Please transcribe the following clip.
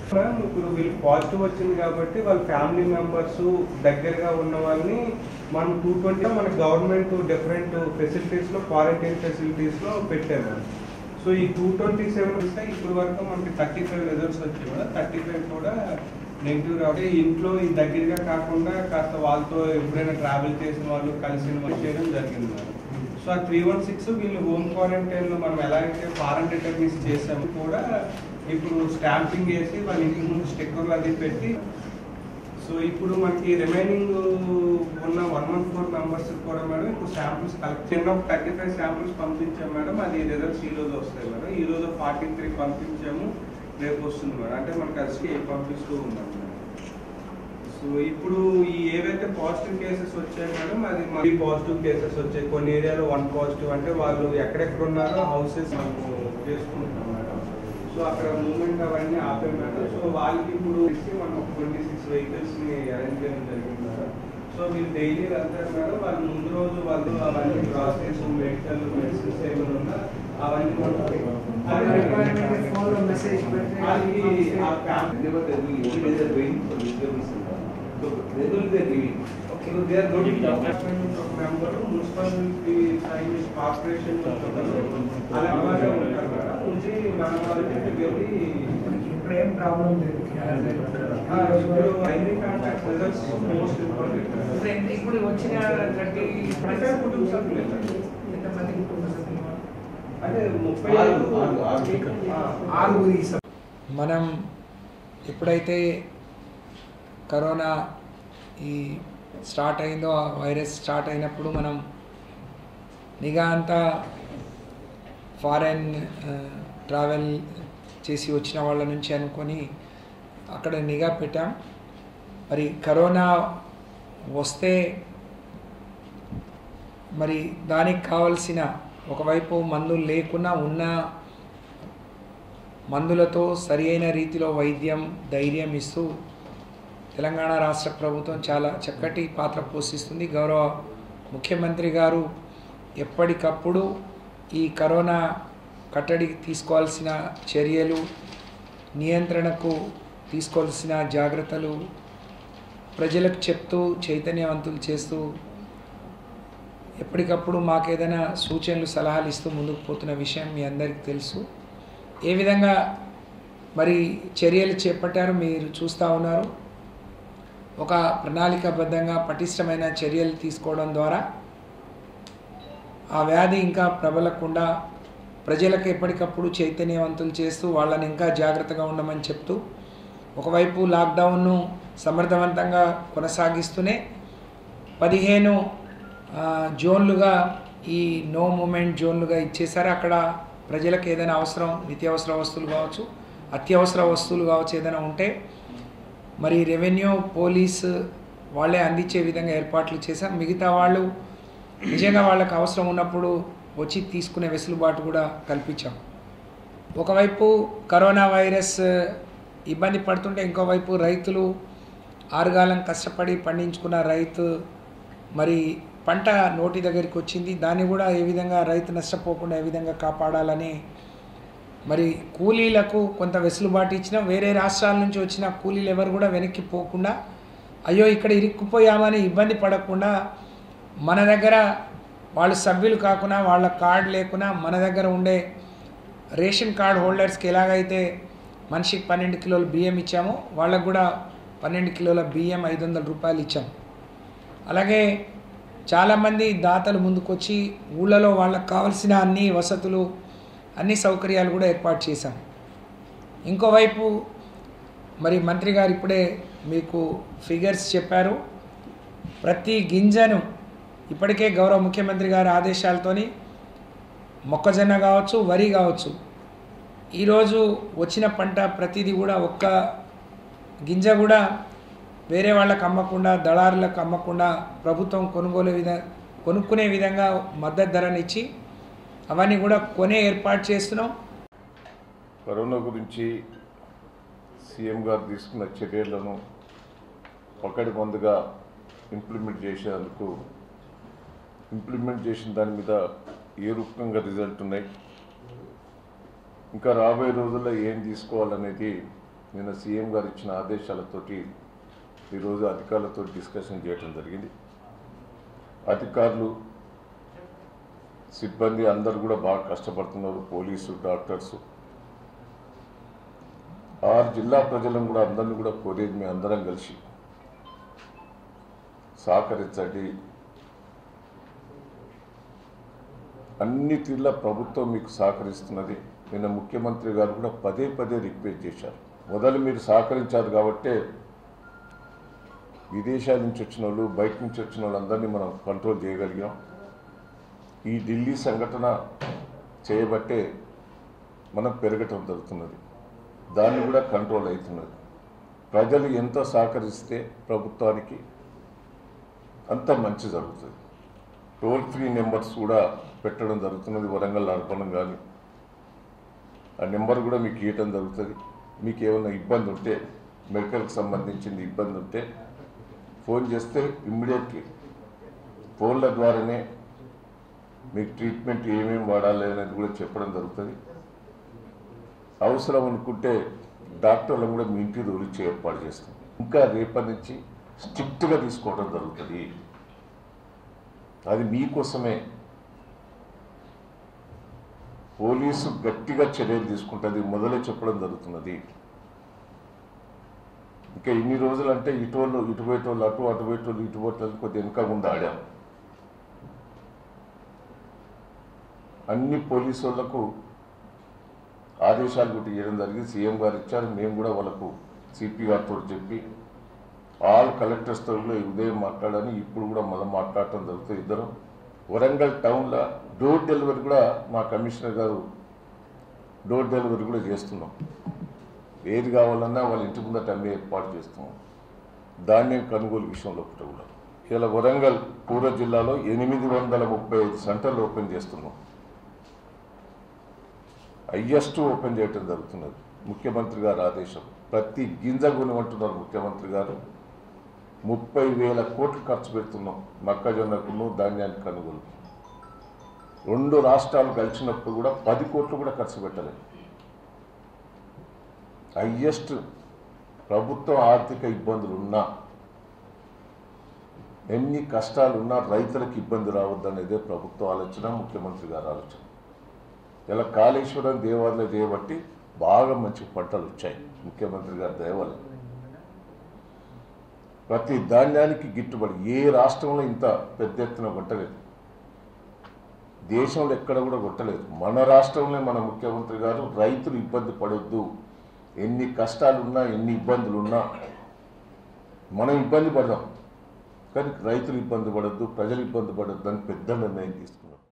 Ma'am ఇప్పుడు వీళ్ళు positive వచ్చింది కాబట్టి వాళ్ళ ఫ్యామిలీ మెంబర్స్ దగ్గరగా ఉన్న వాళ్ళని మనం టూ ట్వంటీ మన గవర్నమెంట్ డిఫరెంట్ ఫెసిలిటీస్ లో క్వారంటైన్ ఫెసిలిటీస్ లో పెట్టాము సో ఈ టూ ట్వంటీ సెవెన్ వస్తే ఇప్పుడు వరకు మనకి థర్టీ ఫైవ్ రిజల్ట్స్ వచ్చాయి కూడా థర్టీ ఫైవ్ కూడా నెగిటివ్ రావడం ఇంట్లో ఈ దగ్గరగా కాకుండా కాస్త వాళ్ళతో ఎప్పుడైనా ట్రావెల్ చేసిన వాళ్ళు కలిసిన వాళ్ళు చేయడం జరిగింది మేడం సో ఆ త్రీ వన్ సిక్స్ వీళ్ళు హోమ్ క్వారంటైన్ లో మనం ఎలా అయితే ఫారెన్ రిటర్నీస్ చేసాము కూడా ఇప్పుడు స్టాంపింగ్ వేసి వాళ్ళ ఇంటి ముందు స్టిక్కర్లు అది పెట్టి సో ఇప్పుడు మనకి రిమైనింగ్ ఉన్న వన్ వన్ ఫోర్ మెంబర్స్ కూడా మేడం ఇప్పుడు శాంపుల్స్ కలెక్ట్ చిన్న ఒక థర్టీ ఫైవ్ శాంపుల్స్ పంపించాం మేడం అది రిజల్ట్స్ ఈ రోజు వస్తాయి మేడం ఈ రోజు ఫార్టీ త్రీ పంపించాము రేపు వస్తుంది మేడం అంటే మనకి అది పంపిస్తూ ఉన్నాం మేడం సో ఇప్పుడు ఈ ఏవైతే పాజిటివ్ కేసెస్ వచ్చాయి మేడం అది మళ్ళీ పాజిటివ్ కేసెస్ వచ్చాయి కొన్ని ఏరియాలో వన్ పాజిటివ్ అంటే వాళ్ళు ఎక్కడెక్కడ ఉన్నారో హౌసెస్ మనము చేసుకుంటున్నాం మేడం సో అక్కడ మూమెంట్ అవన్నీ ఆపాం మేడం సో వాళ్ళకి ఇప్పుడు ఇచ్చి మనం ట్వంటీ సిక్స్ వెహికల్స్ ని అరేంజ్ చేయడం జరిగింది మేడం సో వీళ్ళు డైలీ వెళ్తారు మేడం వాళ్ళు ముందు రోజు వాళ్ళు అవన్నీ గ్రాసరీస్ మెడికల్ మెడిసిన్స్ ఏమైనా ఉన్నా అవన్నీ వాళ్ళకి ఆ family Whenever they're doing, only they're waiting for vegetables and all. So regularly they're giving. Okay, so they are noting department of member, municipality science corporation అలా అలాగే ఉంటారు మేడం ఉంచి మన వాళ్ళకి వెళ్ళి ఇప్పుడు ఏం ప్రాబ్లం లేదు ఇప్పుడు ID contact results most important ఇప్పుడు ఎంత- ఇప్పుడు వచ్చిన గడ్డి అంటే కుటుంబ సభ్యులు ఎంతమంది కుటుంబ సభ్యులు అంటే ముప్పై ఆరు, ఐదు ఆరు, ఆరు. ఆ, ఆరుగురి సభ్యులు. మనం ఎప్పుడైతే కరోనా ఈ స్టార్ట్ అయిందో ఆ వైరస్ స్టార్ట్ అయినప్పుడు మనం నిఘా అంతా ఫారెన్ ట్రావెల్ చేసి వచ్చిన వాళ్ళ నుంచి అనుకొని అక్కడ నిఘా పెట్టాం మరి కరోనా వస్తే మరి దానికి కావలసిన ఒకవైపు మందులు లేకున్నా ఉన్న మందులతో సరి అయిన రీతిలో వైద్యం ధైర్యం ఇస్తూ తెలంగాణ రాష్ట్ర ప్రభుత్వం చాలా చక్కటి పాత్ర పోషిస్తుంది గౌరవ ముఖ్యమంత్రి గారు ఎప్పటికప్పుడు ఈ కరోనా కట్టడి తీసుకోవాల్సిన చర్యలు నియంత్రణకు తీసుకోవాల్సిన జాగ్రత్తలు ప్రజలకు చెప్తూ చైతన్యవంతులు చేస్తూ ఎప్పటికప్పుడు మాకు ఏదైనా సూచనలు సలహాలు ఇస్తూ ముందుకు పోతున్న విషయం మీ అందరికీ తెలుసు ఏ విధంగా మరి చర్యలు చేపట్టారు మీరు చూస్తూ ఉన్నారు ఒక ప్రణాళికాబద్ధంగా పటిష్టమైన చర్యలు తీసుకోవడం ద్వారా ఆ వ్యాధి ఇంకా ప్రబలకుండా ప్రజలకు ఎప్పటికప్పుడు చైతన్యవంతులు చేస్తూ వాళ్ళని ఇంకా జాగ్రత్తగా ఉండమని చెప్తూ ఒకవైపు లాక్డౌన్ను సమర్థవంతంగా కొనసాగిస్తూనే పదిహేను ఆ, జోన్లుగా ఈ నో మూమెంట్ జోన్లుగా ఇచ్చేసారు అక్కడ ప్రజలకు ఏదైనా అవసరం నిత్యావసర వస్తువులు కావచ్చు అత్యవసర వస్తువులు కావచ్చు ఏదైనా ఉంటే మరి రెవెన్యూ పోలీస్ వాళ్ళే అందించే విధంగా ఏర్పాట్లు చేశాం మిగతా వాళ్ళు నిజంగా వాళ్ళకి అవసరం ఉన్నప్పుడు వచ్చి తీసుకునే వెసులుబాటు కూడా కల్పించాం ఒకవైపు కరోనా వైరస్ ఇబ్బంది పడుతుంటే ఇంకోవైపు రైతులు ఆరుగాలం కష్టపడి పండించుకున్న రైతు మరి పంట నోటి దగ్గరికి వచ్చింది దాన్ని కూడా ఏ విధంగా రైతు నష్టపోకుండా ఏ విధంగా కాపాడాలని మరి కూలీలకు కొంత వెసులుబాటు ఇచ్చిన వేరే రాష్ట్రాల నుంచి వచ్చిన కూలీలు ఎవరు కూడా వెనక్కి పోకుండా అయ్యో ఇక్కడ ఇరుక్కుపోయామని ఇబ్బంది పడకుండా మన దగ్గర వాళ్ళు సభ్యులు కాకుండా వాళ్ళ కార్డు లేకున్నా మన దగ్గర ఉండే రేషన్ కార్డ్ హోల్డర్స్కి ఎలాగైతే మనిషికి పన్నెండు కిలోల బియ్యం ఇచ్చామో వాళ్ళకు కూడా పన్నెండు కిలోల బియ్యం ఐదు వందల రూపాయలు ఇచ్చాం అలాగే చాలామంది దాతలు ముందుకొచ్చి ఊళ్ళలో వాళ్ళకి కావాల్సిన అన్ని వసతులు అన్ని సౌకర్యాలు కూడా ఏర్పాటు చేశాం ఇంకోవైపు మరి మంత్రి గారు ఇప్పుడే మీకు ఫిగర్స్ చెప్పారు ప్రతి గింజను ఇప్పటికే గౌరవ ముఖ్యమంత్రి గారి ఆదేశాలతోని మొక్కజొన్న కావచ్చు వరి కావచ్చు ఈరోజు వచ్చిన పంట ప్రతిదీ కూడా ఒక్క గింజ కూడా వేరే వాళ్ళకి అమ్మకుండా దళారులకు అమ్మకుండా ప్రభుత్వం కొనుగోలు విధ కొనుక్కునే విధంగా మద్దతు ధరనిచ్చి అవన్నీ కూడా కొనే ఏర్పాటు చేస్తున్నాం కరోనా గురించి సీఎం గారు తీసుకున్న చర్యలను పకడ్బందుగా ఇంప్లిమెంట్ చేసేందుకు ఇంప్లిమెంట్ చేసిన దాని మీద ఏ రూపంగా రిజల్ట్ ఉన్నాయి ఇంకా రాబోయే రోజుల్లో ఏం తీసుకోవాలనేది నిన్న సీఎం గారు ఇచ్చిన ఆదేశాలతోటి ఈరోజు అధికారులతో డిస్కషన్ చేయడం జరిగింది అధికారులు సిబ్బంది అందరు కూడా బాగా కష్టపడుతున్నారు పోలీసు డాక్టర్స్ ఆరు జిల్లా ప్రజలను కూడా అందరిని కూడా కోరేది మీ అందరం కలిసి సహకరించండి అన్ని తీర్ల ప్రభుత్వం మీకు సహకరిస్తున్నది నిన్న ముఖ్యమంత్రి గారు కూడా పదే పదే రిక్వెస్ట్ చేశారు మొదలు మీరు సహకరించారు కాబట్టే విదేశాల నుంచి వచ్చిన వాళ్ళు బయట నుంచి వచ్చిన వాళ్ళందరినీ మనం కంట్రోల్ చేయగలిగాం ఈ ఢిల్లీ సంఘటన చేయబట్టే మనం పెరగటం జరుగుతున్నది దాన్ని కూడా కంట్రోల్ అవుతున్నది ప్రజలు ఎంత సహకరిస్తే ప్రభుత్వానికి అంత మంచి జరుగుతుంది టోల్ ఫ్రీ నెంబర్స్ కూడా పెట్టడం జరుగుతున్నది వరంగల్ అర్పణం కానీ ఆ నెంబర్ కూడా మీకు ఇవ్వటం జరుగుతుంది మీకు ఏమైనా ఇబ్బంది ఉంటే మెడికల్కి సంబంధించింది ఇబ్బంది ఉంటే ఫోన్ చేస్తే ఇమ్మీడియట్లీ ఫోన్ల ద్వారానే మీకు ట్రీట్మెంట్ ఏమేమి వాడాలి అనేది కూడా చెప్పడం జరుగుతుంది అవసరం అనుకుంటే డాక్టర్లను కూడా మీ ఇంటికి తోలిచ్చి ఏర్పాటు చేస్తాం ఇంకా రేపటి నుంచి స్ట్రిక్ట్గా తీసుకోవడం జరుగుతుంది అది మీకోసమే పోలీసు గట్టిగా చర్యలు తీసుకుంటుంది మొదలే చెప్పడం జరుగుతున్నది ఇంకా ఇన్ని రోజులు అంటే ఇటువోళ్ళు ఇటు పోయేటోళ్ళు అటు అటు పోయేటోళ్ళు ఇటు పోయేటోళ్ళు కొద్దిగా వెనుక ముందు ఆడాం అన్ని పోలీసు వాళ్ళకు ఆదేశాలు కూడా ఇవ్వడం జరిగింది సీఎం గారు ఇచ్చారు మేము కూడా వాళ్ళకు సిపి గారితో చెప్పి ఆల్ కలెక్టర్స్తో కూడా ఉదయం మాట్లాడని ఇప్పుడు కూడా మనం మాట్లాడటం జరుగుతుంది ఇద్దరం వరంగల్ టౌన్లో డోర్ డెలివరీ కూడా మా కమిషనర్ గారు డోర్ డెలివరీ కూడా చేస్తున్నాం ఏది కావాలన్నా వాళ్ళ ఇంటి ముందట అమ్మే ఏర్పాటు చేస్తున్నాం ధాన్యం కొనుగోలు విషయంలో ఒకటి కూడా ఇలా వరంగల్ పూర్వ జిల్లాలో ఎనిమిది వందల ముప్పై ఐదు సెంటర్లు ఓపెన్ చేస్తున్నాం హయ్యెస్ట్ ఓపెన్ చేయటం జరుగుతున్నది ముఖ్యమంత్రి గారు ఆదేశం ప్రతి గింజ కొనమంటున్నారు ముఖ్యమంత్రి గారు ముప్పై వేల కోట్లు ఖర్చు పెడుతున్నాం మొక్కజొన్నకును ధాన్యానికి కొనుగోలు రెండు రాష్ట్రాలు కలిసినప్పుడు కూడా పది కోట్లు కూడా ఖర్చు పెట్టలేదు హయ్యెస్ట్ ప్రభుత్వ ఆర్థిక ఇబ్బందులు ఉన్నా ఎన్ని కష్టాలు ఉన్నా రైతులకు ఇబ్బంది రావద్దనేదే ప్రభుత్వ ఆలోచన ముఖ్యమంత్రి గారి ఆలోచన ఇలా కాళేశ్వరం దేవాలయం చేయబట్టి బాగా మంచి పంటలు వచ్చాయి ముఖ్యమంత్రి గారి దయవల్ల ప్రతి ధాన్యానికి గిట్టుబడి ఏ రాష్ట్రంలో ఇంత పెద్ద ఎత్తున కొట్టలేదు దేశంలో ఎక్కడ కూడా కొట్టలేదు మన రాష్ట్రంలో మన ముఖ్యమంత్రి గారు రైతులు ఇబ్బంది పడొద్దు ఎన్ని కష్టాలున్నా ఎన్ని ఇబ్బందులు ఉన్నా మనం ఇబ్బంది పడదాం కానీ రైతులు ఇబ్బంది పడొద్దు ప్రజలు ఇబ్బంది పడొద్దు అని పెద్ద నిర్ణయం తీసుకున్నాం